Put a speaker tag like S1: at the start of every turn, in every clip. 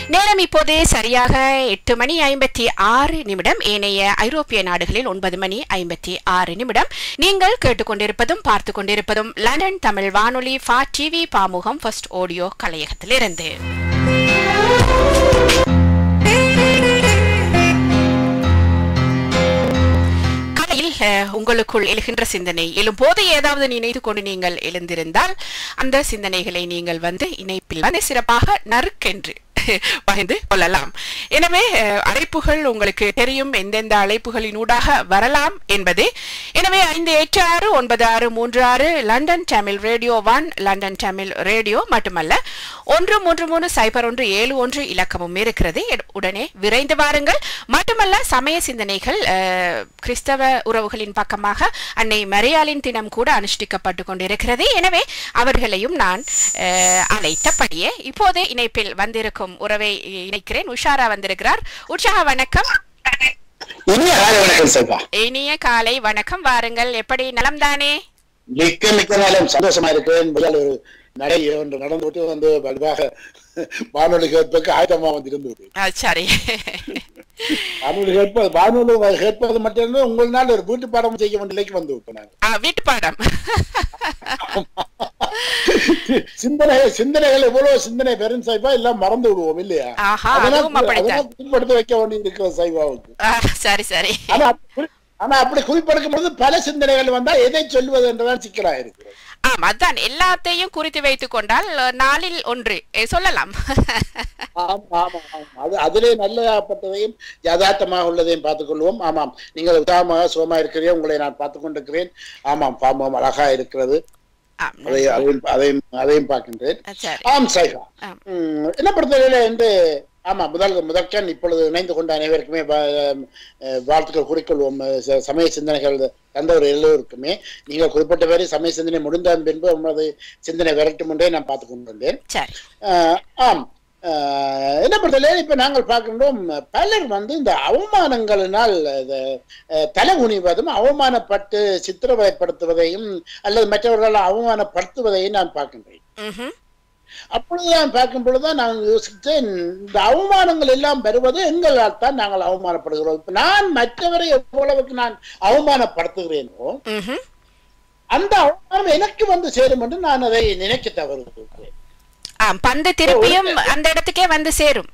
S1: நேரம் இப்போது சரியாக எட்டு மணி ஐம்பத்தி ஆறு நிமிடம் ஏனைய ஐரோப்பிய நாடுகளில் ஒன்பது மணி ஐம்பத்தி ஆறு நிமிடம் நீங்கள் கேட்டுக்கொண்டிருப்பதும் பார்த்து கொண்டிருப்பதும் லண்டன் தமிழ் வானொலி ஃபா டிவி பாமுகம் ஃபர்ஸ்ட் ஆடியோ கலையகத்திலிருந்து காலையில் அஹ், உங்களுக்குள் எழுகின்ற சிந்தனை எழும்போது ஏதாவது நினைத்து கொண்டு நீங்கள் எழுந்திருந்தால் அந்த சிந்தனைகளை நீங்கள் வந்து இணைப்பில் வந்து சிறப்பாக நறுக்கென்று பகிர்ந்து கொள்ளலாம் எனவே அஹ், அழைப்புகள் உங்களுக்கு தெரியும் எந்தெந்த அழைப்புகளின் ஊடாக வரலாம் என்பது எனவே ஐந்து எட்டு ஆறு ஒன்பது ஆறு மூன்று ஆறு London Tamil radio one London Tamil radio மட்டுமல்ல ஒன்று மூன்று மூணு சைபர் ஒன்று ஏழு ஒன்று இலக்கமும் இருக்கிறது எ- உடனே விரைந்து வாருங்கள் மட்டுமல்ல சமய சிந்தனைகள் அஹ், கிறிஸ்தவ உறவுகளின் பக்கமாக அன்னை மரியாளின் தினம் கூட அனுஷ்டிக்கப்பட்டு கொண்டிருக்கிறது எனவே அவர்களையும் நான் அஹ், அழைத்தபடியே இப்போது இணைப்பில் வந்திருக்கும் உறவை இணைக்கிறேன் உஷாரா வந்திருக்கிறார் உற்சாக வணக்கம்
S2: இனிய காலை வணக்கம் செல்வா
S1: இனிய காலை வணக்கம் வாருங்கள் எப்படி நலம்தானே
S2: மிக்க மிக்க நாளும் சந்தோஷமா இருக்கிறேன் முதல் ஒரு நடை ஒன்று நடந்து விட்டு வந்து வலுவாக வானொலி கேட்பதற்கு ஆயத்தமா வந்து இருந்து விட்டேன்
S1: ஆ, சரி
S2: வானொலி கேட்பது வானொலி கேட்பது மட்டும் உங்களால் ஒரு வீட்டு பாடம் செய்ய வேண்டிய நிலைக்கு வந்து விட்டேன் நான்.
S1: ஆ, வீட்டு பாடம்
S2: சிந்தனை சிந்தனைகள் எவ்வளவு சிந்தனை பெரும் சைவா எல்லாம் மறந்து விடுவோம் இல்லையா
S1: ஆஹா,
S2: அதெல்லாம்
S1: அதுவும் அப்படித்தான்.
S2: அதெல்லாம் குறிப்படுத்த வைக்க வேண்டி இருக்கிற சைவாவுக்கு
S1: ஆ, சரி சரி
S2: ஆனா அப்படி குறி- ஆனா அப்படி குறிப்பெடுக்கும் போது பல சிந்தனைகள் வந்தா எதை சொல்வது என்றுதான் சிக்கலா இருக்கிறது
S1: ஆம் அதான் எல்லாத்தையும் குறித்து வைத்துக் கொண்டால் அஹ், நாளில் ஒன்று eh, சொல்லலாம்
S2: ஆம், ஆமாம், ஆமாம். அது அதிலே நல்லப்பட்டதையும் யதார்த்தமாக உள்ளதையும் பார்த்துக் கொள்வோம் ஆமாம் நீங்கள் உதாரணமாக சுகமா இருக்கிறீர்கள் உங்களை நான் பார்த்துக் கொண்டிருக்கிறேன் ஆமாம் பாம்பம் அழகா இருக்கிறது
S1: ஆம்,
S2: அதை அதையும் அதையும் அதையும் பார்க்கின்றேன்
S1: அஹ், சரி
S2: ஆம் சைகா
S1: ஆம்.
S2: உம், என்ன பொறுத்தவரையில என்று ஆமா முதல் முதற்கண் இப்பொழுது இணைந்து கொண்ட அனைவருக்குமே வா- அஹ், வாழ்த்துக்கள் குறிக்கொள்வோம் அஹ், ச- சமய சிந்தனைகள் தந்தவர் எல்லோருக்குமே நீங்கள் குறிப்பிட்ட வரை சமய சிந்தனை முடிந்த பின்பு உமது சிந்தனை விரட்டும் என்றே நான் பார்த்துக் கொண்டிருந்தேன்
S1: சரி
S2: ஆஹ் ஆம் ஆஹ் என்ன பொறுத்தவரை இப்ப நாங்கள் பார்க்கின்றோம் பலர் வந்து இந்த அவமானங்களினால் இந்த, அஹ், தலை குனிவதும் அவமானப்பட்டு சித்திரவதைப்படுத்துவதையும் அல்லது மற்றவர்களால் அவமானப்படுத்துவதையும் நான் பார்க்கின்றேன்
S1: ம்ஹும்.
S2: அப்பொழுது நான் பார்க்கும் பொழுதுதான் நான் யோசித்தேன் இந்த அவமானங்கள் எல்லாம் பெறுவது எங்களால் தான் நாங்கள் அவமானப்படுகிறோம் இப்ப நான் மற்றவரை எவ்வளவுக்கு நான் அவமானப்படுத்துகிறேனோ
S1: ம்ஹும்.
S2: அந்த அவமானம் எனக்கு வந்து சேரும் என்று நான் அதை நினைக்க தவறுகிறேன்
S1: ஆம் பந்து திருப்பியும் அந்த இடத்துக்கே வந்து சேரும்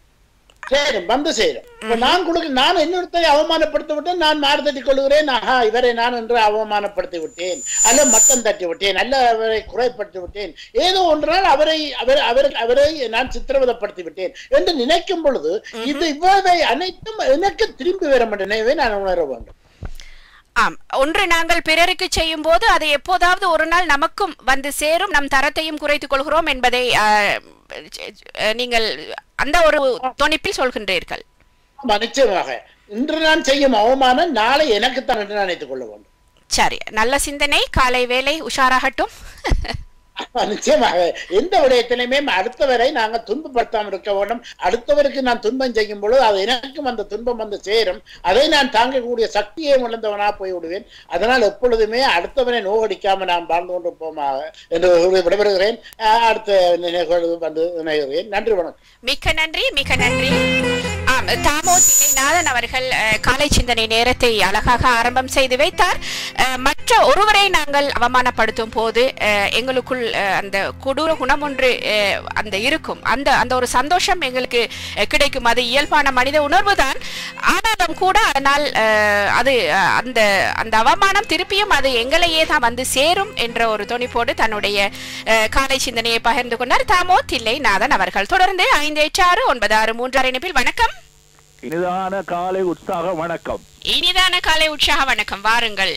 S2: சேரும் வந்து சேரும் இப்ப நான் கொடுக்க நான் இன்னொருத்தரை அவமானப்படுத்தி விட்டேன் நான் மாறு தட்டி கொள்கிறேன் ஆஹா இவரை நான் என்று அவமானப்படுத்தி விட்டேன் அல்ல மட்டம் தட்டி விட்டேன் அல்ல அவரை குறைப்படுத்தி விட்டேன் ஏதோ ஒன்றால் அவரை அவர் அவர் அவரை நான் சித்திரவதைப்படுத்தி விட்டேன் என்று நினைக்கும் பொழுது இது இவ்வளவை அனைத்தும் எனக்கு திரும்பி வர மாட்டேனவே நான் உணர வேண்டும்
S1: ஆம் ஒன்று நாங்கள் பிறருக்கு செய்யும் போது அது எப்போதாவது ஒரு நாள் நமக்கும் வந்து சேரும் நம் தரத்தையும் குறைத்துக் கொள்கிறோம் என்பதை அஹ், அஹ், நீங்கள் அந்த ஒரு தொனிப்பில் சொல்கின்றீர்கள்
S2: ஆமா, நிச்சயமாக இன்று நான் செய்யும் அவமானம் நாளை எனக்குத்தான் என்று நினைத்துக் கொள்ள வேண்டும்
S1: சரி நல்ல சிந்தனை காலை வேலை உஷாராகட்டும்
S2: ஆமா, நிச்சயமாக எந்த விடயத்திலையுமே அடுத்தவரை நாங்க துன்பப்படுத்தாமல் இருக்க வேண்டும் அடுத்தவருக்கு நான் துன்பம் செய்யும் பொழுது அது எனக்கும் அந்த துன்பம் வந்து சேரும் அதை நான் தாங்கக்கூடிய சக்தியை உணர்ந்தவனா போய் விடுவேன் அதனால் எப்பொழுதுமே அடுத்தவனை நோகடிக்காம நான் வாழ்ந்து கொண்டு போமாக என்று கூறி விடைபெறுகிறேன் ஆஹ் அடுத்த நிகழ்வு வந்து இணைகிறேன் நன்றி வணக்கம்
S1: மிக்க நன்றி மிக்க நன்றி ஆம் தாமோ தில்லைநாதன் அவர்கள் அஹ், காலை சிந்தனை நேரத்தை அழகாக ஆரம்பம் செய்து வைத்தார் அஹ், மற்ற ஒருவரை நாங்கள் அவமானப்படுத்தும் போது அஹ், எங்களுக்குள் அஹ், அந்த கொடூர குணம் ஒன்று அஹ், அந்த இருக்கும் அந்த அந்த ஒரு சந்தோஷம் எங்களுக்கு அஹ், கிடைக்கும் அது இயல்பான மனித உணர்வு தான் ஆனாலும் கூட அதனால் அஹ், அது அஹ், அந்த அந்த அவமானம் திருப்பியும் அது எங்களையே தான் வந்து சேரும் என்ற ஒரு துணிப்போடு தன்னுடைய அஹ், காலை சிந்தனையை பகிர்ந்து கொண்டார் தாமோ தில்லை நாதன் அவர்கள் தொடர்ந்து ஐந்து எட்டு ஆறு ஒன்பது ஆறு மூன்று ஆறு இணைப்பில் வணக்கம்
S3: இனிதான காலை உற்சாக வணக்கம்
S1: இனிதான காலை உற்சாக வணக்கம் வாருங்கள்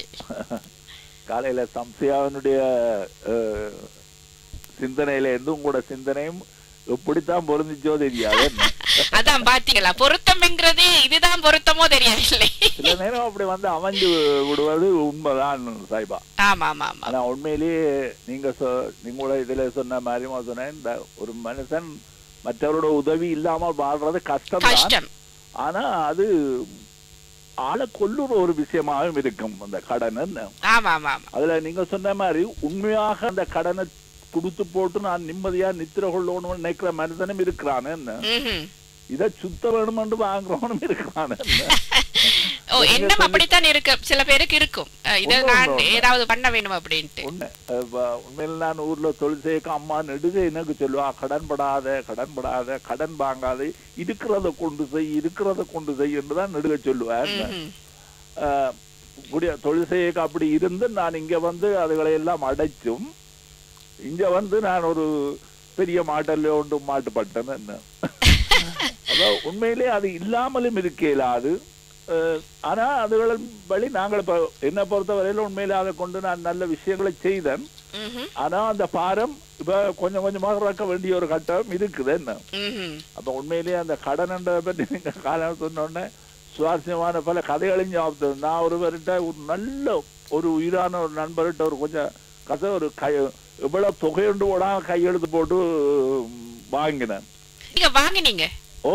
S3: காலையில சம்சயாவினுடைய அஹ், சிந்தனையில இருந்து உங்களோட சிந்தனையும் எப்படித்தான் பொருந்திச்சோ தெரியாது என்ன?
S1: அதான் பாத்தீங்களா பொருத்தம்ங்கிறது இதுதான் பொருத்தமோ தெரியவில்லை
S3: சில நேரம் அப்படி வந்து அமைஞ்சு விடுவது உண்மைதான் சாய்பா
S1: ஆமா ஆமா ஆமா
S3: ஆனா உண்மையிலேயே நீங்க சொ- நீங்களோட இதுல சொன்ன மாதிரி நான் சொன்னேன் இந்த ஒரு மனுஷன் மற்றவரோட உதவி இல்லாமல் வாழ்றது கஷ்டம் தான்
S1: கஷ்டம்
S3: ஆனா அது ஆளை கொல்லுற ஒரு விஷயமாகவும் இருக்கும் அந்த கடன் என்ன
S1: ஆமா ஆமா ஆமா
S3: அதுல நீங்க சொன்ன மாதிரி உண்மையாக அந்த கடனை கொடுத்து போட்டு நான் நிம்மதியா நித்திர கொள்ளணும்னு நினைக்கிற மனிதனும் இருக்கிறான் என்ன
S1: ம்ஹும்.
S3: இதை சுத்த வேணுமென்று வாங்குறவனும் இருக்கிறான் என்ன
S1: ஓ எண்ணம் அப்படித்தான் இருக்கு சில பேருக்கு இருக்கும் அஹ், இதை
S3: உண்மை,
S1: நான்
S3: உண்மை, உண்மை.
S1: ஏதாவது பண்ண வேணும் அப்படின்ட்டு
S3: உண்மை அஹ் வ- உண்மையில நான் ஊர்ல தொழில் செய்ய அம்மா நெடுக எனக்கு சொல்லுவா கடன் படாத கடன் படாத கடன் வாங்காத இருக்கிறத கொண்டு செய் இருக்கிறத கொண்டு செய் என்று தான் நெடுக சொல்லுவேன்
S1: ம்ஹும்.
S3: அஹ் குடிய தொழில் செய்ய அப்படி இருந்து நான் இங்க வந்து அதுகளை எல்லாம் அடைச்சும் இங்க வந்து நான் ஒரு பெரிய மாட்டல்ல ஒன்று மாட்டுப்பட்டேன் என்ன அதாவது உண்மையிலே அது இல்லாமலும் இருக்கேல அது அஹ், ஆனா அதுகளின் வழி நாங்கள் இப்ப என்னை பொறுத்தவரையில உண்மையிலே அதை கொண்டு நான் நல்ல விஷயங்களை செய்தேன்
S1: ம்ஹும்.
S3: ஆனா அந்த பாரம் இப்ப கொஞ்சம் கொஞ்சமாக இறக்க வேண்டிய ஒரு கட்டம் இருக்குது என்ன
S1: ம்ஹும்.
S3: அப்ப உண்மையிலேயே அந்த கடனன்றதை பற்றி நீங்க காலம் சொன்ன உடனே சுவாரஸ்யமான பல கதைகளையும் ஞாபகத்து நான் ஒருவர்கிட்ட ஒரு நல்ல ஒரு உயிரான ஒரு நண்பர்கிட்ட ஒரு கொஞ்சம் கதை ஒரு கை எவ்வளவு தொகையுண்டு போடா கையெழுத்து போட்டு ம், வாங்கினேன்
S1: நீங்க வாங்கினீங்க
S3: ஓ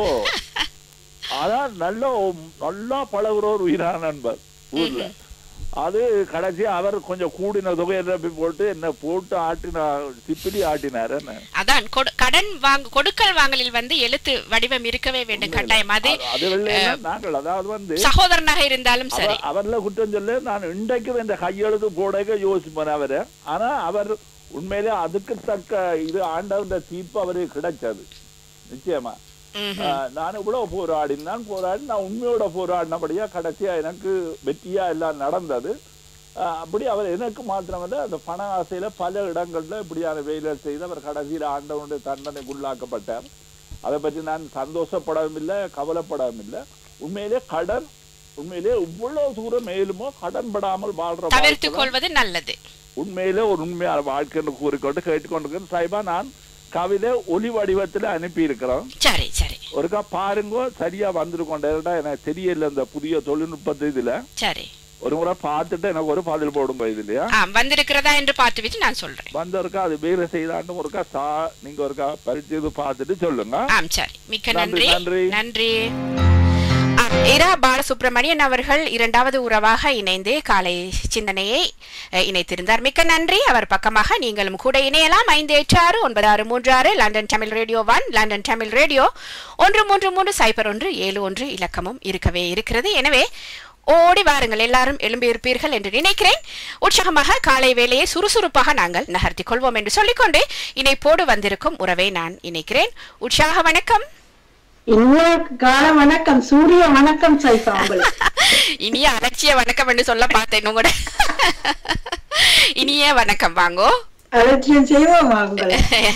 S3: அதான் நல்ல நல்லா பழகுற ஒரு உயிரான நண்பர் ஊர்ல அது கடைசி அவர் கொஞ்சம் கூடின தொகையை நிரப்பி போட்டு என்ன போட்டு ஆட்டினா சிப்பிலி ஆட்டினார் என்ன
S1: அதான் கொடு- கடன் வாங்க கொடுக்கல் வாங்கலில் வந்து எழுத்து வடிவம் இருக்கவே வேண்டும் கட்டாயம் அது
S3: அது- அது வெள்ளையில நாங்கள் அதாவது வந்து
S1: சகோதரனாக இருந்தாலும் சரி
S3: அவர் அவர்ல குற்றம் சொல்ல நான் இன்றைக்கு இந்த கையெழுத்து போடக யோசிப்பேன் அவரை ஆனா அவர் உண்மையிலே அதுக்கு தக்க இது ஆண்டவன் தீர்ப்பு அவருக்கு கிடைச்சது நிச்சயமா
S1: ம்ஹும்.
S3: ஆஹ், நான் இவ்வளவு போராடினான் போராடி நான் உண்மையோட போராடினபடியா கடைசியா எனக்கு வெற்றியா எல்லாம் நடந்தது ஆஹ், அப்படி அவர் எனக்கு மாத்திரமல்ல அந்த பண ஆசையில பல இடங்கள்ல இப்படியான வேலை செய்து அவர் கடைசியில ஆண்டவனுடைய தண்டனைக்கு உள்ளாக்கப்பட்டார் அதை பற்றி நான் சந்தோஷப்படவும் இல்லை கவலைப்படவும் இல்லை உண்மையிலே கடன் உண்மையிலே இவ்வளவு தூரம் மேலுமோ கடன் படாமல் வாழ்ற வாழ்க்கை
S1: தவிர்த்துக் கொள்வது நல்லது
S3: உண்மையிலே ஒரு உண்மையான வாழ்க்கைன்னு கூறிக்கொண்டு கேட்டுக்கொண்டிருக்கேன் சாய்பா நான் கவிதை ஒலி வடிவத்துல அனுப்பி இருக்கிறோம்
S1: சரி சரி
S3: ஒருக்கா பாருங்க சரியா வந்திருக்கோண்டா எனக்கு தெரியல இந்த புதிய தொழில்நுட்பத்து இதுல
S1: சரி
S3: ஒரு முறை பார்த்துட்டு எனக்கு ஒரு பதில் போடுங்க இதுலயா
S1: ஆ வந்திருக்கிறதா என்று பார்த்துவிட்டு நான் சொல்றேன்
S3: வந்தவருக்கா அது வேலை செய்தாண்டு ஒருக்கா சா நீங்க ஒருக்கா பரிச்சு இது பார்த்துட்டு சொல்லுங்க
S1: ஆம் சரி மிக்க
S3: நன்றி,
S1: நன்றி
S3: நன்றி.
S1: நன்றி ஆம், இரா பாலசுப்ரமணியன் அவர்கள் இரண்டாவது உறவாக இணைந்து காலை சிந்தனையை அஹ், இணைத்திருந்தார் மிக்க நன்றி அவர் பக்கமாக நீங்களும் கூட இணையலாம் ஐந்து எட்டு ஆறு ஒன்பது ஆறு மூன்று ஆறு London Tamil radio one London Tamil radio ஒன்று மூன்று மூன்று சைபர் ஒன்று ஏழு ஒன்று இலக்கமும் இருக்கவே இருக்கிறது எனவே ஓடி வாருங்கள் எல்லாரும் எழும்பியிருப்பீர்கள் என்று நினைக்கிறேன் உற்சாகமாக காலை வேலையை சுறுசுறுப்பாக நாங்கள் நகர்த்திக் கொள்வோம் என்று சொல்லிக்கொண்டு இணைப்போடு வந்திருக்கும் உறவை நான் இணைக்கிறேன் உற்சாக வணக்கம்
S4: இனிய கால வணக்கம் சூரிய வணக்கம் சைஃபா உங்களுக்கு
S1: இனிய அலட்சிய வணக்கம் என்று சொல்ல பார்த்தேன் உங்களோட இனிய வணக்கம் வாங்கோ
S4: அலட்சியம் செய்வோமா உங்களை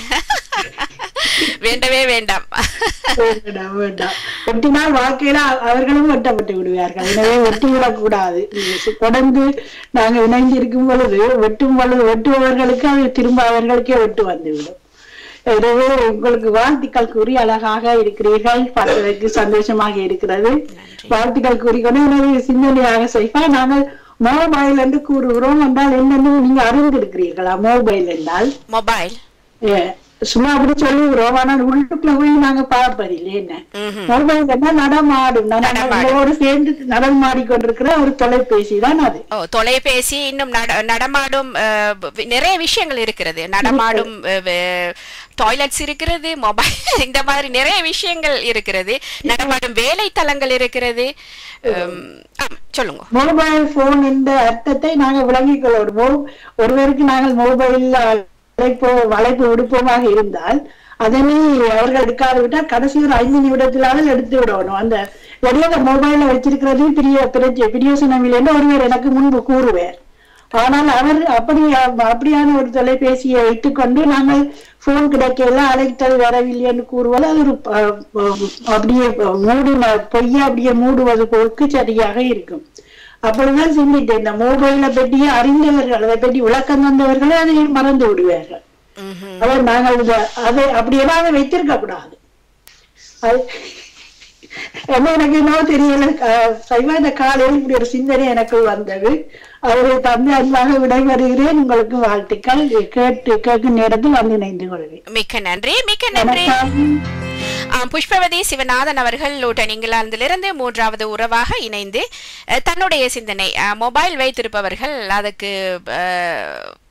S1: வேண்டவே வேண்டாம்
S4: வேண்டாம் வேண்டாம் வெட்டினால் வாழ்க்கையில அ- அவர்களும் வெட்டப்பட்டு விடுவார்கள் எனவே வெட்டி விடக்கூடாது இது சு- தொடர்ந்து நாங்க இணைந்து இருக்கும் பொழுது வெட்டும் பொழுது வெட்டுபவர்களுக்கு அது திரும்ப அவர்களுக்கே வெட்டு வந்துவிடும் எனவே உங்களுக்கு வாழ்த்துக்கள் கூறி அழகாக இருக்கிறீர்கள் பார்ப்பதற்கு சந்தோஷமாக இருக்கிறது வாழ்த்துக்கள் கூறிக்கொண்டு எனது சிந்தனையாக செய்வா நாங்கள் மொபைல் என்று கூறுகிறோம் என்றால் என்னென்னு நீங்க அறிந்திருக்கிறீர்களா மொபைல் என்றால்
S1: மொபைல்
S4: ஏ, சும்மா அப்படி சொல்லுகிறோம் ஆனால் உள்ளுக்குள்ள போய் நாங்க பார்ப்பதில்லை என்ன
S1: ம்ஹும்.
S4: மொபைல் என்ன நடமாடும்
S1: நடமாடும்.
S4: நம்மளோடு சேர்ந்து நடமாடி கொண்டிருக்கிற ஒரு தொலைபேசி தான் அது
S1: ஓ தொலைபேசி இன்னும் நட நடமாடும் அஹ், வி- நிறைய விஷயங்கள் இருக்கிறது நடமாடும் டாய்லெட்ஸ் இருக்கிறது மொபைல் இந்த மாதிரி நிறைய விஷயங்கள் இருக்கிறது நடமாடும் வேலை தலங்கள் இருக்கிறது உம், ஆம், சொல்லுங்க
S4: மொபைல் போன் என்ற அர்த்தத்தை நாங்க விளங்கிக் கொள்வோம் ஒருவருக்கு நாங்கள் மொபைல் அழைப்பு வளைப்பு விடுப்போமாக இருந்தால் அதனை அவர்கள் எடுக்காது விட்டால் கடைசி ஒரு ஐந்து நிமிடத்திலாவது எடுத்து விடணும் அந்த வெளியே மொபைல வச்சிருக்கிறது பெரிய பிரச்சனை பிரியோசனம் இல்லை என்று ஒருவர் எனக்கு முன்பு கூறுவார் ஆனால் அவர் அப்படி அப்படியான ஒரு தொலைபேசியை வைத்துக்கொண்டு நாங்கள் போன் கிடைக்கல அழைத்தல் வரவில்லை என்று கூறுவது அது ஒரு அஹ், அஹ், அப்படியே மூடின பொய்யா அப்படியே மூடுவது போக்கு சரியாக இருக்கும் அப்படிதான் சிந்தித்தேன் இந்த மொபைலை பற்றி அறிந்தவர்கள் அதை பற்றி விளக்கம் தந்தவர்களே அதை மறந்து விடுவார்கள்
S1: ம்ஹும்.
S4: அவர் நாங்கள் இத- அதை அப்படி ஏதாவது வைத்திருக்க கூடாது அது என்ன எனக்கு என்னவோ தெரியல க- சைவா இந்த காலையில் இப்படி ஒரு சிந்தனை எனக்கு வந்தது அவரை தந்து அன்பாக விடைபெறுகிறேன் உங்களுக்கு வாழ்த்துக்கள் கேட்டு கேட்கும் நேரத்தில் வந்து இணைந்து கொள்வேன்
S1: மிக்க நன்றி மிக்க நன்றி
S4: வணக்கம்
S1: ஆம், புஷ்பவதி சிவநாதன் அவர்கள் லூட்டன் இங்கிலாந்திலிருந்து மூன்றாவது உறவாக இணைந்து அஹ், தன்னுடைய சிந்தனை அஹ், மொபைல் வைத்திருப்பவர்கள் அதுக்கு அஹ்,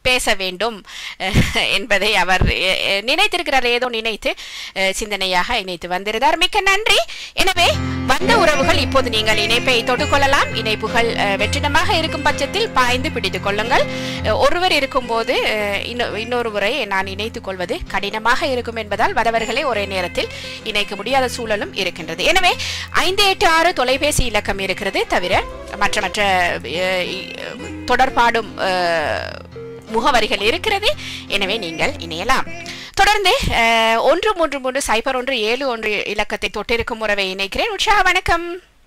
S1: பேச வேண்டும் அஹ், என்பதை அவர் அஹ், அஹ், நினைத்திருக்கிறார் ஏதோ நினைத்து அஹ், சிந்தனையாக இணைத்து வந்திருந்தார் மிக்க நன்றி எனவே வந்த உறவுகள் இப்போது நீங்கள் இணைப்பை தொட்டுக்கொள்ளலாம் இணைப்புகள் அஹ், வெற்றிடமாக இருக்கும் பட்சத்தில் பாய்ந்து பிடித்துக் கொள்ளுங்கள் அஹ், ஒருவர் இருக்கும்போது அஹ், இன்னொ- இன்னொருவரை நான் இணைத்துக் கொள்வது கடினமாக இருக்கும் என்பதால் வரவர்களை ஒரே நேரத்தில் இணைக்க முடியாத சூழலும் இருக்கின்றது எனவே ஐந்து எட்டு ஆறு தொலைபேசி இலக்கம் இருக்கிறது தவிர மற்ற மற்ற அஹ், இ- தொடர்பாடும் அஹ், முகவரிகள் இருக்கிறது எனவே நீங்கள் இணையலாம் தொடர்ந்து அஹ், ஒன்று மூன்று மூன்று சைபர் ஒன்று ஏழு ஒன்று இலக்கத்தை தொட்டிருக்கும் உறவை இணைக்கிறேன் உற்சாக வணக்கம்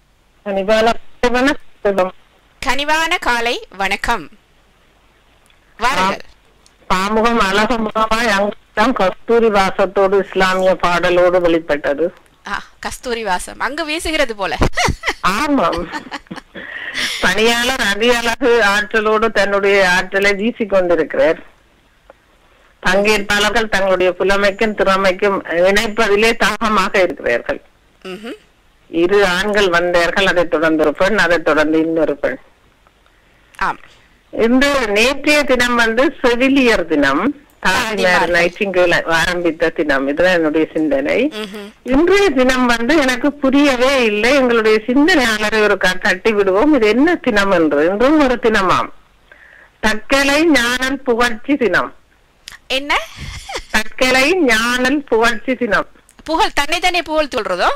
S1: கனிவான காலை வணக்கம் வாருங்கள்
S5: பாமுகம் அழகமுகமாய் அங்குதான் கஸ்தூரி வாசத்தோடு இஸ்லாமிய பாடலோடு வெளிப்பட்டது
S1: ஆ, கஸ்தூரி வாசம் அங்கு வீசுகிறது போல
S5: ஆமாம் பணியாளர் அதி அழகு ஆற்றலோடு தன்னுடைய ஆற்றலை வீசிக் கொண்டிருக்கிறார் பங்கேற்பாளர்கள் தங்களுடைய புலமைக்கும் திறமைக்கும் இணைப்பதிலே தாகமாக இருக்கிறார்கள்
S1: ம்ஹும்.
S5: இரு ஆண்கள் வந்தார்கள் அதைத் தொடர்ந்து ஒரு பெண் அதைத் தொடர்ந்து இன்னொரு பெண்
S1: ஆம்
S5: இந்த நேற்றைய தினம் வந்து செவிலியர் தினம் தாய்மார்
S1: தாய்மார்கள்.
S5: நைட்டிங்கேல் ஆரம்பித்த தினம் இதுதான் என்னுடைய சிந்தனை
S1: ம்ஹும்.
S5: இன்றைய தினம் வந்து எனக்கு புரியவே இல்லை எங்களுடைய சிந்தனையாளரை ஒரு க- தட்டி விடுவோம் இது என்ன தினம் என்று இன்றும் ஒரு தினமாம் தக்கலை ஞானல் புகழ்ச்சி தினம்
S1: என்ன
S5: தக்கலை ஞானல் புகழ்ச்சி தினம்
S1: புகழ் தன்னை தானே புகழ் சொல்றதோ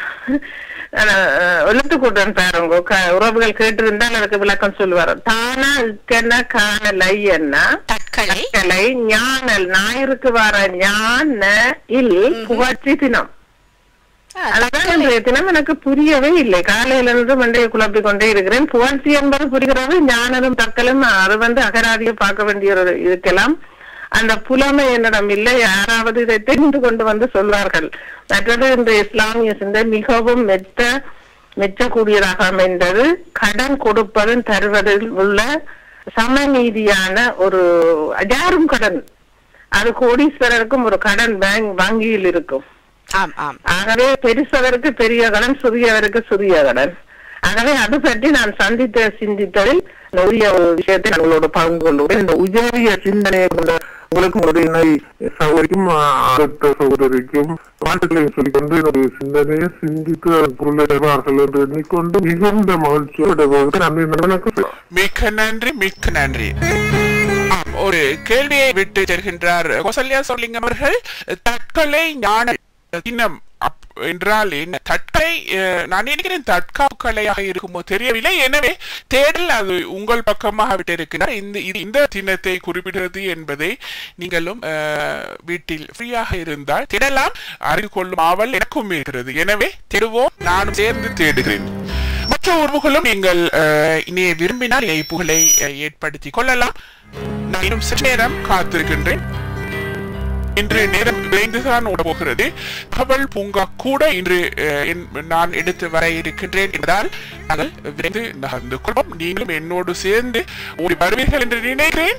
S5: எழுத்து கூட்டம் பாருங்க க- உறவுகள் கேட்டிருந்தால் அதுக்கு விளக்கம் சொல்லுவார் தானா இக்கென்ன காணலை என்ன
S1: தற்கலை
S5: கலை ஞானல் ஞாயிறுக்கு வர ஞான இல் புகழ்ச்சி தினம்
S1: ஆ,
S5: அதான்
S1: தற்கலை.
S5: இன்றைய தினம் எனக்கு புரியவே இல்லை காலையில இருந்து மண்டையை குழப்பிக் கொண்டே இருக்கிறேன் புகழ்ச்சி என்பது புரிகிறது ஞானலும் தக்கலும் அது வந்து அகராதியை பார்க்க வேண்டிய ஒரு இருக்கலாம் அந்த புலமை என்னிடம் இல்லை யாராவது இதை தெரிந்து கொண்டு வந்து சொல்வார்கள் மற்றது இந்த இஸ்லாமிய சிந்தை மிகவும் மெத்த மெச்சக்கூடியதாக அமைந்தது கடன் கொடுப்பதும் தருவதில் உள்ள சமநீதியான ஒரு யாரும் கடன் அது கோடீஸ்வரருக்கும் ஒரு கடன் பேங்க் வங்கியில் இருக்கும்
S1: ஆம் ஆம்
S5: ஆகவே பெருசவருக்கு பெரிய கடன் சிறியவருக்கு சிறிய கடன் ஆகவே அது பற்றி நான் சந்தித்த சிந்தித்ததில் இந்த உரிய ஒரு விஷயத்தை நான் உங்களோட பகிர்ந்து கொள்கிறேன் இந்த உயரிய சிந்தனையை கொண்ட
S6: உங்களுக்கும் ஒரு இணை சகோதரிக்கும் அடுத்த சகோதரிக்கும் வாழ்த்துக்களை சொல்லிக்கொண்டு என்னுடைய சிந்தனையை சிந்தித்து அதன் பொருளை அறிவார்கள் என்று எண்ணிக்கொண்டு மிகுந்த மகிழ்ச்சியோடு நன்றி வணக்கம்
S7: மிக்க நன்றி மிக்க நன்றி ஆம், ஒரு கேள்வியை விட்டு செல்கின்றார் கௌசல்யா சொல்லிங்க அவர்கள் தற்கொலை ஞான தினம் அப்- என்றால் என்ன தற்கொலை அஹ், நான் நினைக்கிறேன் தற்காப்பு கலையாக இருக்குமோ தெரியவில்லை எனவே தேடல் அது உங்கள் பக்கமாக விட்டிருக்கிறார் இந்த இது இந்த தினத்தை குறிப்பிடுகிறது என்பதை நீங்களும் அஹ், வீட்டில் ஃப்ரீயாக இருந்தால் தேடலாம் அறிந்து கொள்ளும் ஆவல் எனக்கும் இருக்கிறது எனவே தேடுவோம் நானும் சேர்ந்து தேடுகிறேன் மற்ற உறவுகளும் நீங்கள் அஹ், இணைய விரும்பினால் இணைப்புகளை அஹ், ஏற்படுத்திக் கொள்ளலாம் நான் இன்னும் சில நேரம் காத்திருக்கின்றேன் இன்று நேரம் விரைந்துதான் ஓட போகிறது தகவல் பூங்கா கூட இன்று அஹ், என்- நான் எடுத்து வர இருக்கின்றேன் என்பதால் நாங்கள் விரைந்து நகர்ந்து கொள்வோம் நீங்களும் என்னோடு சேர்ந்து ஓடி வருவீர்கள் என்று நினைக்கிறேன்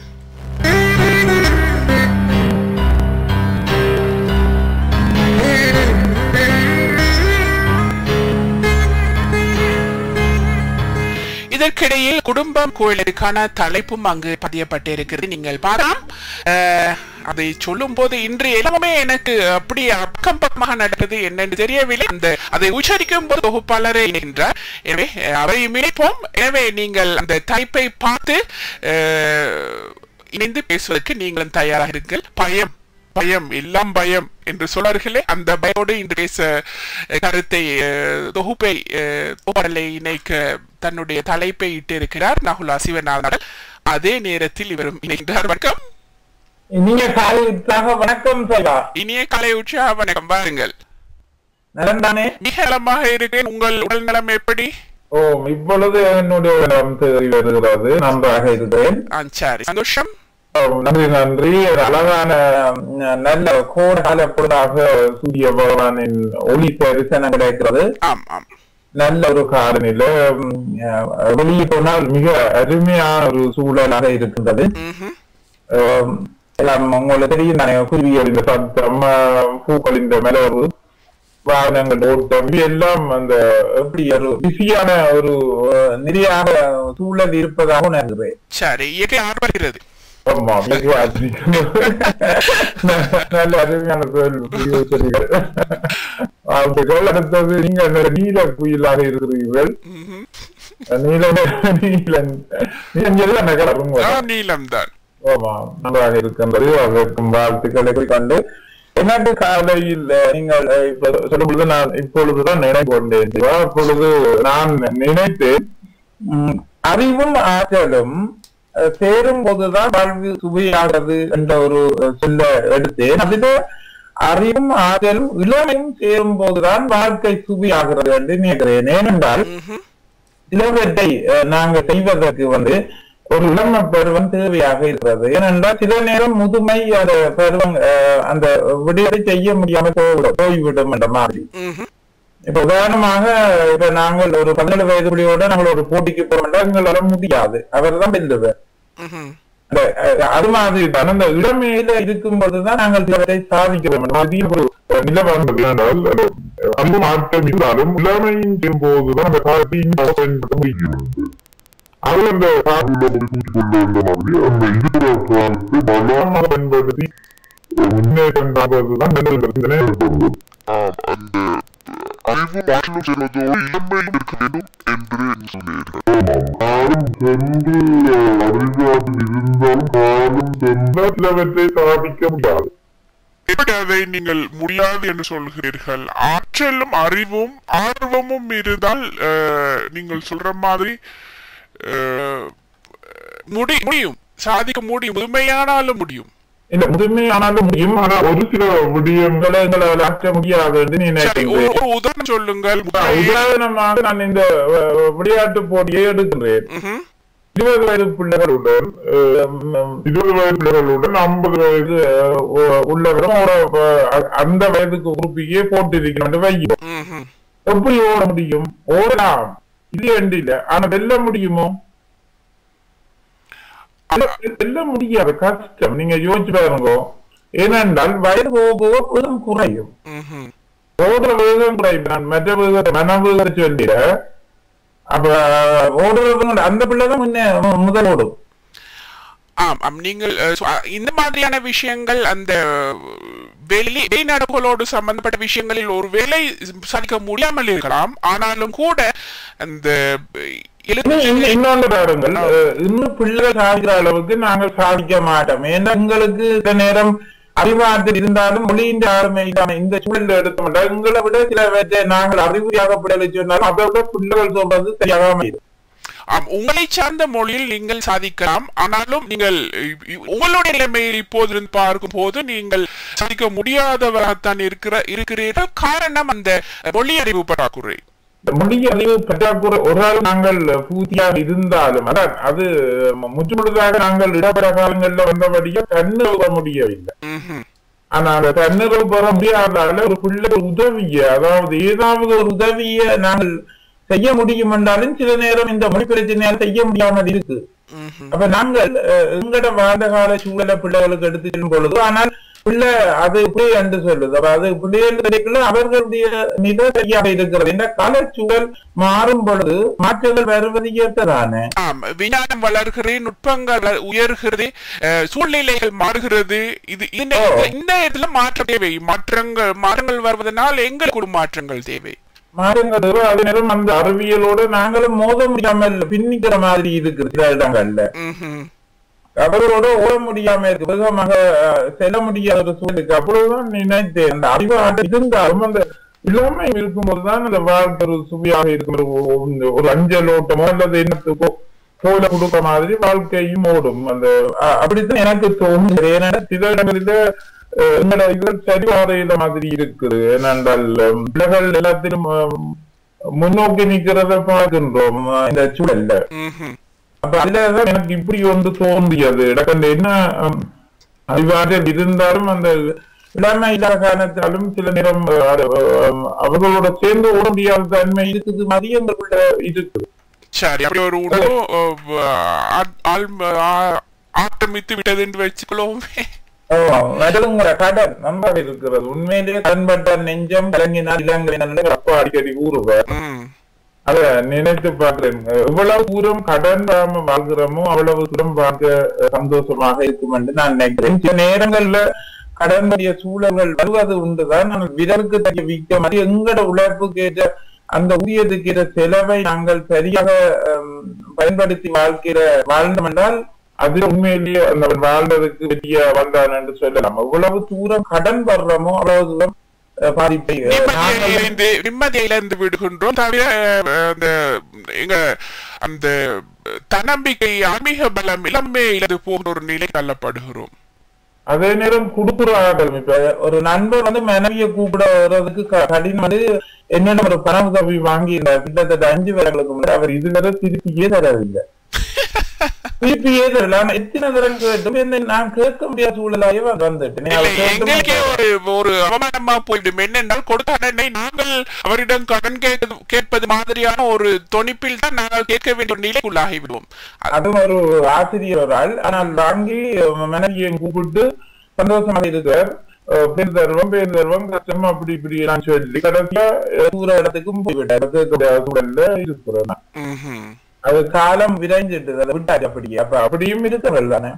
S7: இதற்கிடையில் குடும்பம் கோயிலுக்கான தலைப்பும் அங்கு பதியப்பட்டிருக்கிறது நீங்கள் பார்க்கலாம் அஹ், அதை சொல்லும் போது இன்று எல்லாமே எனக்கு அப்படி அக்கம் பக்கமாக நடக்குது என்னன்னு தெரியவில்லை அந்த அதை உச்சரிக்கும் போது தொகுப்பாளரே இணைகின்றார் எனவே அஹ், அவரை இணைப்போம் எனவே நீங்கள் அந்த தலைப்பை பார்த்து அஹ், இணைந்து பேசுவதற்கு நீங்களும் தயாராக இருங்கள் பயம் பயம் எல்லாம் பயம் என்று சொன்னார்களே அந்த பயத்தோடு இன்று பேச அஹ், கருத்தை அஹ், தொகுப்பை அஹ், தொகுப்பாடலை இணைக்க தன்னுடைய தலைப்பை இட்டிருக்கிறார் நகுலா சிவநாதன் அதே நேரத்தில் இவரும் இணைந்தார் வணக்கம்
S8: இனிய காலை உற்சாக வணக்கம் சொல்வா
S7: இனிய கலை உற்சாக வணக்கம் வாருங்கள்
S8: நலன்தானே
S7: மிக நலமாக இருக்கிறேன் உங்கள் உடல் நலம் எப்படி
S8: ஓ இப்பொழுது என்னுடைய நலம் தேறி வருகிறது நன்றாக இருக்கிறேன்
S7: ஆ, சரி சந்தோஷம்
S8: ஓ, நன்றி நன்றி ஒரு அழகான ந- நல்ல கோடைகால பொழுதாக சூரிய பகவானின் ஒளி தரிசனம் கிடைக்கிறது
S7: ஆம் ஆம்
S8: நல்ல ஒரு காலநில வெளியே போனால் மிக அருமையான ஒரு சூழலாக இருக்கின்றது
S7: ம்ஹும்.
S8: ஆம், எல்லாம் உங்களுக்கு தெரியும் தானே குருவிகள் இந்த சத்தம் ஆ, பூக்கள் இந்த மலர்வு வாகனங்கள் ஓட்டம் இது எல்லாம் அந்த எப்படி ஒரு பிஸியான ஒரு ஆ, நிறையாக சூழல் இருப்பதாக உணர்கிறேன்
S7: சரி இயற்கை ஆர்வம் இருக்கிறது
S8: ஆமா மிக அதிகம். நல்ல அருமையான சொல் புரிய சொன்னீர்கள் வாழ்த்துக்கள் அடுத்தது நீங்கள் நல்ல நீல குயிலாக இருக்கிறீர்கள் நீல நீல நீல நகரம்
S7: ஆம், நீலம்தான்
S8: ஆமா நன்றாக இருக்கின்றது அதற்கும் வாழ்த்துக்களை கொண்டு என்னட்டு காலையில் அஹ், நீங்கள் அஹ், இப்ப சொல்லும் பொழுது நான் இப்பொழுதுதான் நினைவு கொண்டேன் சிவா. அப்பொழுது நான் நினைத்தேன் உம், அறிவும் ஆற்றலும் அஹ், சேரும் போதுதான் வாழ்வு சுவையாகிறது என்ற ஒரு அஹ், சொல்ல எடுத்தேன் அதில அறிவும் ஆற்றலும் இளமையும் சேரும் போதுதான் வாழ்க்கை சுவையாகிறது என்று நினைக்கிறேன் ஏனென்றால் சிலவற்றை அஹ், நாங்கள் செய்வதற்கு வந்து ஒரு இளம பருவம் தேவையாக இருக்கிறது ஏனென்றால் சில நேரம் முதுமை அந்த பருவம் அஹ், அந்த விடயத்தை செய்ய முடியாம போய்விடும் போய்விடும் என்ற மாதிரி
S7: ம்ஹும்.
S8: இப்ப உதாரணமாக இப்ப நாங்கள் ஒரு பதினேழு வயது பிள்ளையோட நாங்கள் ஒரு போட்டிக்கு போறோம்னா எங்களால முடியாது அவர் தான் வெல்லுவர்
S7: ம்ஹும்.
S8: அந்த, அஹ், அது மாதிரி தான் அந்த இளமையில இருக்கும் போதுதான் நாங்கள் சிலவற்றை சாதிக்க வேண்டும் அதிக ஒரு
S6: நிலவரங்கள் என்றால் அது அந்த மாற்றம் இருந்தாலும் இளமையின் போதுதான் அந்த காலத்தை இன்னும் பயன்படுத்த முடியும் அது அந்த காலத்தில் தூக்கிக் கொள்ள வந்த மாதிரி அந்த இருக்கிற காலத்தை பலமாக பயன்படுத்தி முன்னேற்றம் காண்பதுதான் நல்ல சிந்தனை ஏற்படுது
S9: ஆம் அந்த அறிவு ஆற்றலும் சேர்வதோடு இளமையும் இருக்க வேண்டும் என்று சொன்னீர்கள்
S6: காலம் சென்று அறிவாற்றல் இருந்தாலும் காலம் சென்ற சிலவற்றை சாதிக்க முடியாது
S9: எப்படி அதை நீங்கள் முடியாது என்று சொல்கிறீர்கள் ஆற்றலும் அறிவும் ஆர்வமும் இருந்தால் அஹ், நீங்கள் சொல்ற மாதிரி அஹ், முடி முடியும் சாதிக்க முடியும் முழுமையானாலும் முடியும்
S6: இல்ல முதுமையானாலும் முடியும் ஆனா ஒரு சில விடயங்கள்
S8: எங்களை எங்களால் ஆற்ற முடியாது என்று
S9: சரி
S8: நினைக்கிறேன்
S9: ஒரு ஒரு உதாரணம் சொல்லுங்கள்
S8: உதாரணமாக நான் இந்த அஹ், விளையாட்டு போட்டியை எடுக்கின்றேன்
S9: ம்ஹும்.
S8: இருபது வயது பிள்ளைகளுடன் அஹ்,
S6: இருபது வயது பிள்ளைகளுடன் ஐம்பது வயது
S8: அஹ், உ- உள்ளவரும் ஒரு அஹ், அந்த வயதுக்கு குரூப்பிக்கே போட்டிருக்கணும் வைக்கும்
S9: ம்ஹும்.
S8: எப்படி ஓட முடியும் ஓடலாம் இது என்று இல்ல ஆனா வெல்ல முடியுமோ வெல்ல- வெல்ல முடியாது கஷ்டம் நீங்க யோசிச்சு பாருங்க ஏனென்றால் வயது போக போக வேகம் குறையும்
S9: ம்ஹும்.
S8: ஓடுற வேகம் குறையும் நான் மற்ற வேகத்தை மன வேகத்தை சொல்லிட அப்ப ஓடுறது அந்த பிள்ளைதான் முன்ன மு- முதல் ஓடும்
S7: ஆம் ஆம் நீங்கள் அஹ், so, அஹ், இந்த மாதிரியான விஷயங்கள் அந்த வெளி வெளிநாடுகளோடு சம்பந்தப்பட்ட விஷயங்களில் ஒரு வேலை சாதிக்க முடியாமல் இருக்கலாம் ஆனாலும் கூட அந்த எழுத்து
S8: இன்னும் இன்னும் இன்னொன்று பாருங்கள் அஹ், இன்னும் பிள்ளைகள் சாதிக்கிற அளவுக்கு நாங்கள் சாதிக்க மாட்டோம் ஏன்னா எங்களுக்கு இந்த நேரம் அறிவாற்றல் இருந்தாலும் மொழியின் ஆளுமை இல்லாம இந்த சூழலில் எடுத்தோம்னா எங்களை விட சில பேற்றை நாங்கள் அறிவுரையாக பிள்ளைகளை சொன்னாலும் அதை விட பிள்ளைகள் சொல்றது சரியாக அமையும்
S7: ஆம் உங்களை சார்ந்த மொழியில் நீங்கள் சாதிக்கலாம் ஆனாலும் நீங்கள் இ- இ- உங்களுடைய நிலைமையில் இப்போது இருந்து பார்க்கும் போது நீங்கள் சாதிக்க முடியாதவராகத்தான் இருக்கிற இருக்கிறீர்கள் காரணம் அந்த மொழி அறிவு பற்றாக்குறை
S8: இந்த மொழி அறிவு பற்றாக்குறை ஒரு ஆள் நாங்கள் பூர்த்தியாக இருந்தாலும் அதான் அது முற்றுமுழுதாக நாங்கள் இடப்பட காலங்கள்ல வந்தபடியே தன்னிறுவ முடியவில்லை
S7: ம்ஹும்.
S8: ஆனா அந்த தன்னிறைவு பெற முடியாதால ஒரு பிள்ளை உதவிய அதாவது ஏதாவது ஒரு உதவிய நாங்கள் செய்ய முடியும் என்றாலும் சில நேரம் இந்த மொழி பிரச்சனையால் செய்ய முடியாமல் இருக்கு
S7: ம்ஹும்.
S8: அப்ப நாங்கள் அஹ், எங்கட வாழ்ந்த கால சூழலை பிள்ளைகளுக்கு எடுத்து செல்லும் பொழுது ஆனால் பிள்ளை அது இப்படி என்று சொல்லுது அப்ப அது பிள்ளைகள் கிடைக்கல அவர்களுடைய நிலை சரியாக இருக்கிறது இந்த காலச்சூழல் மாறும் பொழுது மாற்றங்கள் வருவது ஏற்றதானே
S7: ஆம் விஞ்ஞானம் வளர்கிறது நுட்பங்கள் வள- உயர்கிறது அஹ், சூழ்நிலைகள் மாறுகிறது இது இந்த நேரத்துல- இந்த இடத்துல மாற்றம் தேவை மாற்றங்கள் மாற்றங்கள் வருவதனால் எங்களுக்கு ஒரு மாற்றங்கள் தேவை
S8: மாறுங்கிறது அதே நேரம் அந்த அறிவியலோட நாங்களும் மோத முடியாமல் பின்னிக்கிற மாதிரி இருக்குது சில இடங்கள்ல
S7: ம்ஹும்.
S8: அவர்களோட ஓட முடியாம இருக்கு வேகமாக அஹ், செல்ல முடியாத ஒரு சூழலுக்கு அப்பொழுதுதான் நினைத்தேன் அந்த அறிவாற்றல் இருந்தாலும் அந்த இளமை இருக்கும்போதுதான் அந்த வாழ்க்கை ஒரு சுவையாக இருக்கும் ஒரு- ஒரு- ஒரு அஞ்சல் ஓட்டமோ அல்லது என்னத்துக்கோ போல கொடுக்க மாதிரி வாழ்க்கையும் ஓடும் அந்த அ- அப்படித்தான் எனக்கு தோணுது ஏன்னா சில இடங்களில அஹ், எங்களோட இதில் சரிவாரையில மாதிரி இருக்குது ஏனென்றால் அஹ், பிள்ளைகள் எல்லாத்திலும் அஹ், முன்னோக்கி நிக்கிறத பார்க்கின்றோம் அஹ், இந்த சூழல்ல
S7: ம்ஹும்.
S8: அப்ப அதுலதான் எனக்கு இப்படி ஒன்று தோன்றியது எனக்கு அந்த என்ன ஹம், அறிவாற்றல் இருந்தாலும் அந்த இளமை இல்லாத காரணத்தாலும் சில நேரம் அஹ், அது, அஹ், அவர்களோட சேர்ந்து ஓட முடியாத தன்மை இருக்குது மதியங்களுக்குள்ள இருக்குது
S7: சரி அப்படி ஒரு உணவு அஹ், ஆ- ஆள் ஆ- ஆட்டமித்து விட்டது என்று வச்சுக்கொள்வோமே
S8: நடுங்கிற கடன் நன்றாக இருக்கிறது உண்மையிலேயே கண்பட்ட நெஞ்சம் கலங்கினால் இளங்கினால் அப்பா அடிக்கடி கூறுவார்
S7: ம்.
S8: அத நினைத்து பார்க்கிறேன் எவ்வளவு தூரம் கடன் இல்லாம வாழ்கிறோமோ அவ்வளவு தூரம் பார்க்க அஹ், சந்தோஷமாக இருக்கும் என்று நான் நினைக்கிறேன் சில நேரங்கள்ல கடன் உடைய சூழல்கள் வருவது உண்டுதான் ஆனால் விரலுக்கு தக்க விக்க மாதிரி எங்கட உழைப்புக்கு ஏற்ற அந்த ஊதியத்துக்கு ஏற்ற செலவை நாங்கள் சரியாக ஹம், பயன்படுத்தி வாழ்க்கிற வாழ்ந்தோம் என்றால் அது உண்மையிலேயே அந்த வாழ்ந்ததுக்கு வெற்றியா வந்தான் என்று சொல்லலாம் எவ்வளவு தூரம் கடன் வர்றோமோ அவ்வளவு தூரம் அஹ், பாதிப்பை அஹ்,
S7: நிம்மதியை
S8: நாங்கள்
S7: இழந்து நிம்மதியை இழந்து விடுகின்றோம் தவிர அஹ், அந்த எங்க அந்த தன்னம்பிக்கை ஆன்மீக பலம் எல்லாமே இழந்து போகிற ஒரு நிலை தள்ளப்படுகிறோம்
S8: அதே நேரம் கொடுக்குறார்கள் இப்ப ஒரு நண்பர் வந்து மனைவியை கூப்பிட வர்றதுக்கு க- கடினம் வந்து என்னென்ன ஒரு பண உதவி வாங்கி கிட்டத்தட்ட அஞ்சு வருடங்களுக்கு முன்னாடி அவர் இதுவரை திருப்பியே தரவில்லை திருப்பியே தரல ஆனா எத்தனை தரம் கேட்டும் என்ன நான் கேட்க முடியாத சூழலாயே வந்துட்டு நீ
S7: இல்லை,
S8: அவர் கேட்க
S7: எங்களுக்கே
S8: மாட்டார்.
S7: ஒரு ஒரு அவமானமா போய்விடும் என்னென்றால் கொடுத்த கடனை நாங்கள் அவரிடம் கடன் கேட்க- கேட்பது மாதிரியான ஒரு தொனிப்பில் தான் நாங்கள் கேட்க வேண்டிய ஒரு நிலைக்குள்ளாகி விடுவோம்
S8: அதுவும் ஒரு ஆசிரியர் ஒரு ஆள் ஆனால் வாங்கி மனைவியை கூப்பிட்டு சந்தோஷமாக இருக்கிறார் அஹ் பேர் தருவோம் பேர் தருவோம் கஷ்டமா அப்படி இப்படி எல்லாம் சொல்லி கடைசியா அஹ் தூர இடத்துக்கும் போய்விட்டார் கேட்க சூழல்ல இருக்கிறேன் நான்.
S7: ம்ஹும்.
S8: அது காலம் விரைஞ்சிட்டு அதை விட்டாச்சு அப்படியே அப்ப அப்படியும் இருக்கிறது தானே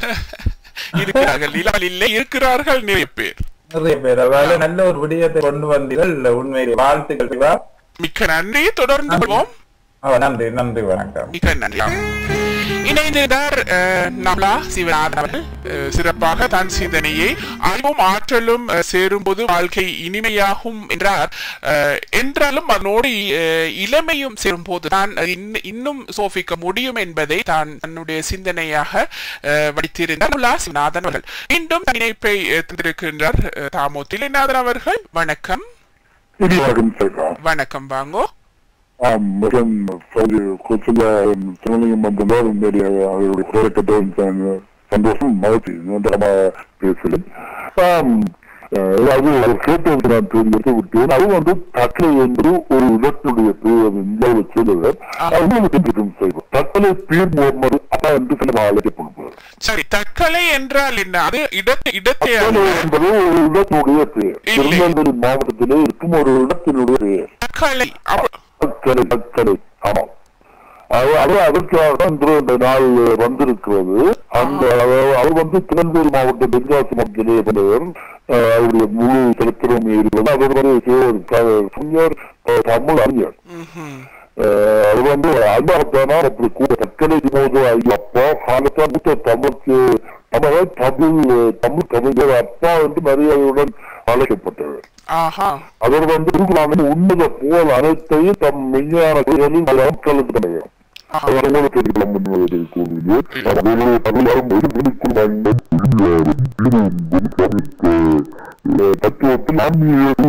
S7: இருக்கிறார்கள் இல்லாமல் இல்லை இருக்கிறார்கள் நிறைய பேர்
S8: நிறைய பேர் அதால நல்ல ஒரு விடயத்தை கொண்டு வந்தீர்கள் உண்மையிலே வாழ்த்துக்கள் சிவா
S7: மிக்க நன்றி தொடர்ந்து கொள்வோம்
S8: ஆ, நன்றி நன்றி வணக்கம்
S7: மிக நன்றி இணைந்திருந்தார் அஹ், நம்லா சிவநாதன் அவர்கள் அஹ், சிறப்பாக தன் சிந்தனையை அறிவும் ஆற்றலும் அஹ், சேரும்போது வாழ்க்கை இனிமையாகும் என்றார் அஹ், என்றாலும் அதனோடு அஹ், இளமையும் சேரும்போது தான் அது இன்ன- இன்னும் சோபிக்க முடியும் என்பதை தான் தன்னுடைய சிந்தனையாக அஹ், வடித்திருந்தார் நம்லா சிவநாதன் அவர்கள் மீண்டும் தன் இணைப்பை அஹ், தந்திருக்கின்றார் அஹ், தாமோ தில்லைநாதன் அவர்கள் வணக்கம்
S6: இடியாகும் சேர்க்கா
S7: வணக்கம் வாங்கோ
S6: ஆம் மற்றும் சௌரி கொச்சில திருநெல்வேலியும் வந்ததால் உண்மையிலே அவருடைய குறைக்கட்டும் சந்தோஷம் மகிழ்ச்சி நிரந்தரமா பேசுகிறேன் ஆம், அஹ், அதாவது அவர் கேட்டது நான் தெரிவித்து விட்டேன் அது வந்து தக்கலை என்று ஒரு இடத்தினுடைய பேர் இந்தியாவில் சொல்லுவார் அது ஒரு தெரிவிக்கும் செய்வோம் தக்கலை பீர் முகமது அப்பா என்று சில அழைக்கப்படுவார்
S7: சரி தற்கொலை என்றால் என்ன அது இடத்தை இடத்தை
S6: தக்கலை என்பது ஒரு இடத்தினுடைய பெயர்
S7: இல்லை.
S6: திருநெல்வேலி மாவட்டத்திலே இருக்கும் ஒரு இடத்தினுடைய பெயர்
S7: தற்கொலை அப்ப-
S6: தக்கலை தக்கலை ஆமாம் அது அது அதற்காக தான் இன்று இந்த நாள் வந்திருக்கிறது அந்த அதாவது அவர் வந்து திருநெல்வேலி மாவட்ட தென்காசி மக்களே என்பவர் அஹ், அவருடைய முழு சரித்திரம் இருக்கிறது அவர் வந்து சே- க- சுயர் அஹ், தமிழ் அறிஞர்
S7: ம்ஹும்.
S6: அஹ், அது வந்து அல்லாத்தானா அப்படி கூட தக்கலை போது ஐயப்பா காலத்தான் மூத்த தமிழுக்கு தமிழ் தமிழ் தமிழ் கவிஞர் அப்பா என்று மரியாதையுடன் அழைக்கப்பட்டவர்
S7: ஆஹா
S6: அவர் வந்து திருக்குறானின் உன்னத புகழ் அனைத்தையும் தம் மெய்யான செயலில் மக்களுக்கு தருகிறார் அவரோடு தெரிவிக்கலாம் என்பதை கூறுவது அவருடைய தமிழரும் ஒரு விழிக்குள் வாழ்ந்த இந்தியாவும் இணைந்தும் சமைத்த அஹ், தத்துவத்தில் ஆன்மீக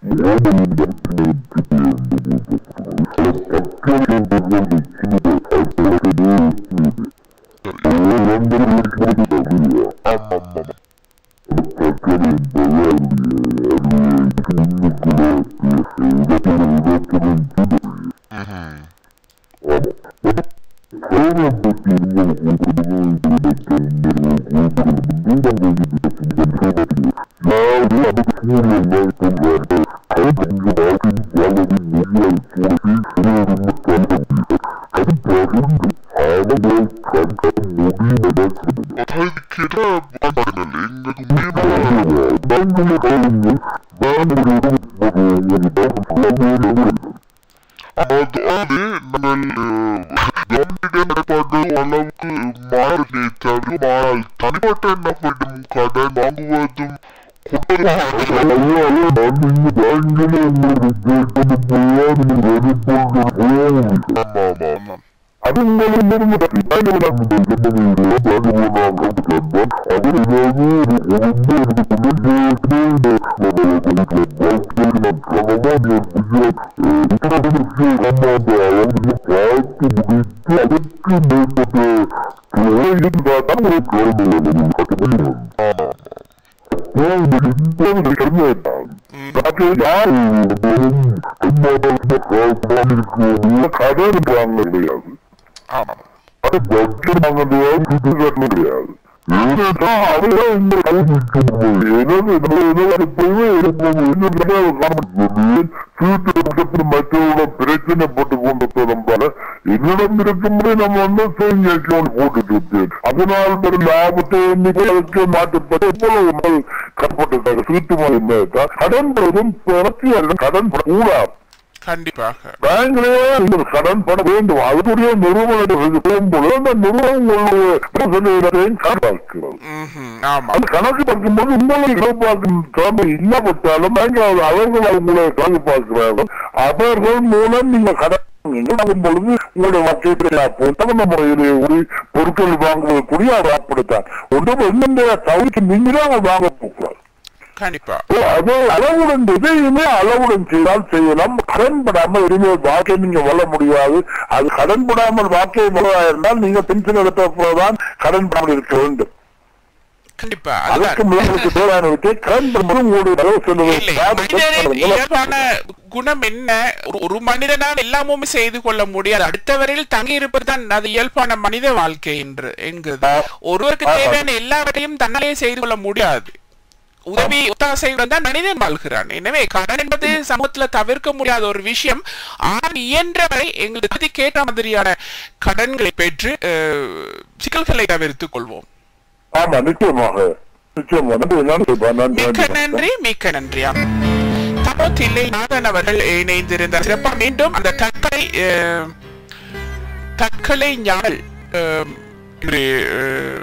S9: அதாவது நாங்கள் கவர்மெண்ட் நடப்பாடு அளவுக்கு மாறினே தவிர ஆனால் தனிப்பட்ட நபரிடம் கடன் வாங்குவதும் ஆமாம்
S6: அது உங்களிடமிருந்து கடன் வாங்க முடியாது
S9: ஆமாம்
S6: அது பட்ஜெட் வாங்க முடியாது சுத்தி கட்ட முடியாது ஏனென்றால் அவர்கள் இந்த கல்விக்கு எனவே எப்பவுமே சீட்டு மற்றவரோட பிரச்சனைப்பட்டு கொண்டிருப்பதும் போல என்னிடம் இருக்கும்போது நம்ம வந்து சேவிங் அக்கௌண்ட் போட்டுட்டு இருப்பேன் அதனால் ஒரு லாபத்தை எண்ணிக்கை மாற்றப்பட்டு எவ்வளவு நாள் கட்டப்பட்டிருக்காங்க சீட்டு மாதிரி கடன் பெறுவதும் பிரச்சனை கடன் கூடாது
S7: கண்டிப்பாக
S6: பேங்க்லயே நீங்க கடன் பட வேண்டும் அதனுடைய நிறுவனத்துக்கு போகும்போது அந்த நிறுவனங்களுடைய பிரச்சனைகளையும் கணக்காக்கிறது
S7: ம்ஹும். ஆமா
S6: அந்த கணக்கு பார்க்கும்போது உங்களை கணப்பாக்கும் திறமை இல்லாவிட்டாலும் பேங்க் அவர்கள் உங்களை கணக்கு பார்க்கிறார்கள் அவர்கள் மூலம் நீங்க கடன் வாங்கும் பொழுது உங்களுடைய வக்கீட்டு தகுந்த முறையிலே ஒரு பொருட்கள் வாங்குவது கூடிய அதை அப்படித்தான் ஒன்றும் என்னென்ன தவிர்த்து நீங்களும் வாங்க போகிறார்
S7: கண்டிப்பா
S6: அது அளவுடன் எதையுமே அளவுடன் செய்தால் செய்யலாம் கடன் படாமல் எதுவுமே வாழ்க்கை நீங்க வளர முடியாது அது கடன் படாமல் வாழ்க்கை வளரா இருந்தால் நீங்க பென்ஷன் எடுத்தப்போதான் கடன் படாமல் இருக்க வேண்டும்
S7: கண்டிப்பா
S6: அதற்கு
S7: அதுதான்
S6: முதலுக்கு தேவையானவற்றை கடன் படும்போது உங்களுடைய அளவு
S7: இல்லை மனிதனின் இயல்பான குணம் என்ன ஒரு- ஒரு மனிதனால் எல்லாமுமே செய்து கொள்ள முடியாது அடுத்தவரில் தங்கி இருப்பதுதான் அது இயல்பான மனித வாழ்க்கை என்று என்கிறது ஒருவருக்கு தேவையான எல்லாவற்றையும் தன்னாலே செய்து கொள்ள முடியாது உதவி ஒத்தாசையுடன் தான் மனிதன் வாழ்கிறான் எனவே கடன் என்பது சமூகத்துல தவிர்க்க முடியாத ஒரு விஷயம் ஆனால் இயன்றவரை எங்களுக்கு தகுதிக்கு ஏற்ற மாதிரியான கடன்களை பெற்று அஹ், சிக்கல்களை தவிர்த்துக் கொள்வோம்
S6: ஆமா நிச்சயமாக நிச்சயமாக நன்றி நன்றி நன்றி
S7: மிக்க
S6: நன்றி
S7: நன்றி மிக்க நன்றியா தமோ தில்லை நாதன் அவர்கள் இணைந்திருந்தார் சிறப்பா மீண்டும் அந்த தற்கொலை அஹ், தற்கொலை ஞானல் அஹ், இன்று, அஹ்,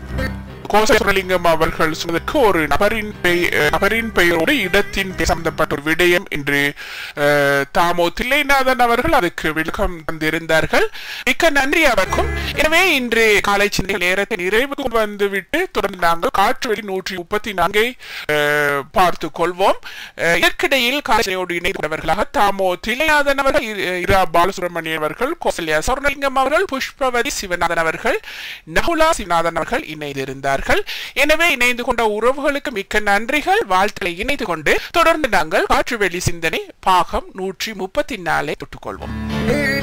S7: கோசலிங்கம் அவர்கள் சொன்னதற்கு ஒரு நபரின் பெயர் நபரின் பெயரோடு இடத்தின் பெயர் சம்பந்தப்பட்ட ஒரு விடயம் இன்று அஹ், தாமோ தில்லைநாதன் அவர்கள் அதுக்கு விளக்கம் தந்திருந்தார்கள் மிக்க நன்றி அவருக்கும் எனவே இன்று காலை சின்ன நேரத்தை நிறைவுக்கு வந்துவிட்டு தொடர்ந்து நாங்கள் காற்று வெளி நூற்றி முப்பத்தி நான்கை அஹ், பார்த்துக் கொள்வோம் அஹ், இதற்கிடையில் காலையோடு இணைந்தவர்களாக தாமோ தில்லைநாதன் அவர்கள் இ- இரா பாலசுப்ரமணியன் அவர்கள் கோசல்யா சொர்ணலிங்கம் அவர்கள் புஷ்பவதி சிவநாதன் அவர்கள் நகுலா சிவநாதன் அவர்கள் இணைந்திருந்தார்கள் எனவே இணைந்து கொண்ட உறவுகளுக்கு மிக்க நன்றிகள் வாழ்த்துக்களை இணைந்து கொண்டு தொடர்ந்து நாங்கள் காற்று வெளி சிந்தனை பாகம் நூற்றி முப்பத்தி நாலை தொட்டுக்கொள்வோம்